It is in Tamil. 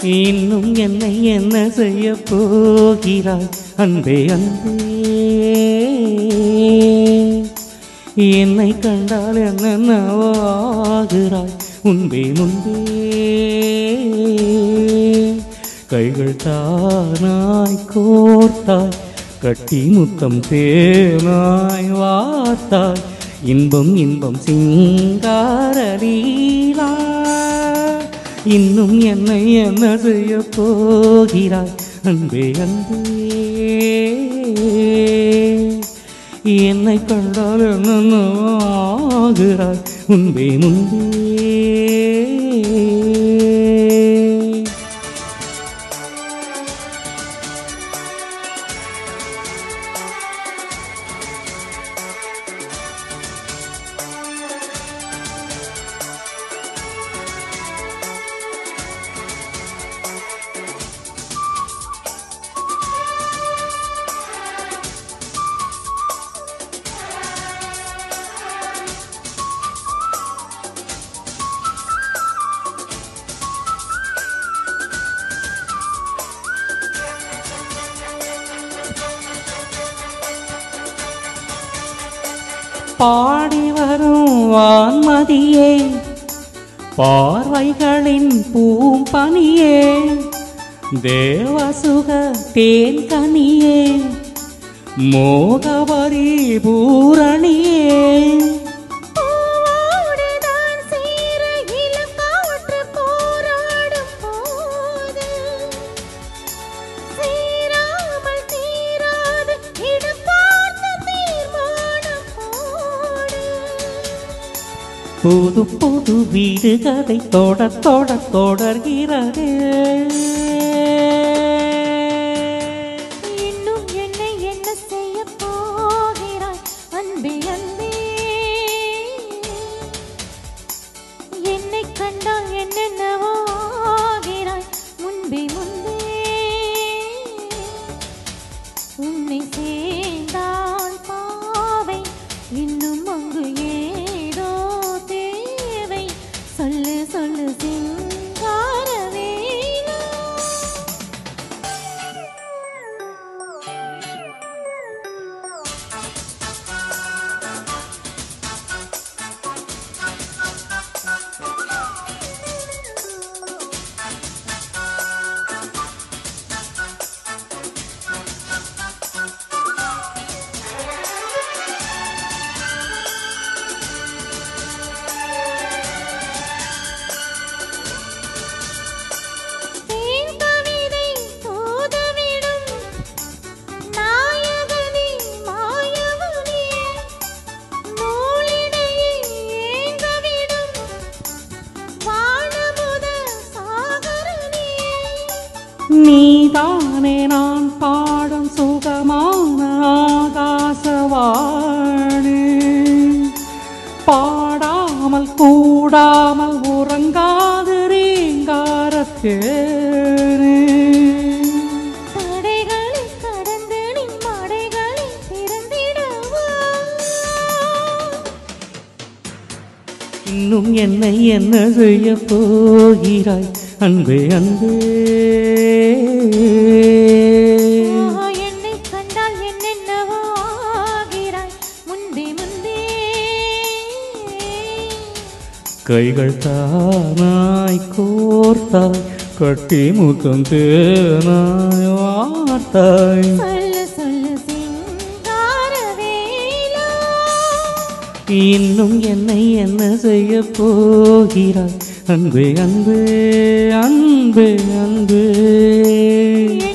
இன்னும் என்னை என்ன செய்ய போகிறாய் அன்பே அன்பே என்னை கண்டால் என்னென்னவாகிறாய் முன்பே முன்பே கைகள் தானாய் கோர்த்தாய் கட்டி முத்தம் தேனாய் வார்த்தாய் இன்பம் இன்பம் சிங்காரலீலா இன்னும் என்னை என்ன செய்ய போகிறாய் அன்பே அன்பே என்னை கண்டால் என்ன ஆகிறாய் முன்பே முன்பே பாடி வரும் வான்மதியே பார்வைகளின் பூம்பனியே தேவசுக தேன் கனியே மோகவரி பூரணியே பூவோடுதான் சேர இளங்காற்று போராடும் போது சேராமல் தீராது இடம் பார்த்து தீர்மானம் போடு புது புது வீடு கதை தொட தொட தொடர்கிறது இன்னும் என்னை என்ன செய்ய போகிறாய் அன்பே அன்பே என்னை கண்டால் என்னென்னவோ ஆகிறாய் முன்பே முன்பே உன்னை சேர்ந்தால் பாவை இன்னும் அங்கு ஏதோ தேவை சொல்லு சொல்லு சிங்காரவேலா தேன் கவிதை தூதுவிடும் நாயகனே மாயவனே நூலிடையே ஏங்கவிடும் வானமுத சாகரனே நீதானே நான் பாடும் சுகமான ஆகாசவாணி பாடாமல் கூடாமல் உறங்காது ரீங்காரத்தேனே தடைகளை கடந்து நின் மடைகளை திறந்திடவா இன்னும் என்னை என்ன செய்ய போகிறாய் அன்பே அன்பே ஆஹா, என்னை கண்டால் என்னென்னவோ ஆகிறாய் முன்பே முன்பே கைகள் தானாய் கோர்த்தாய் கட்டி முத்தம் தேனாய் வார்த்தாய் சொல்லு சொல்லு சிங்காரவேலா இன்னும் என்னை என்ன செய்ய போகிறாய் அன்பே அன்பே அன்பே அன்பே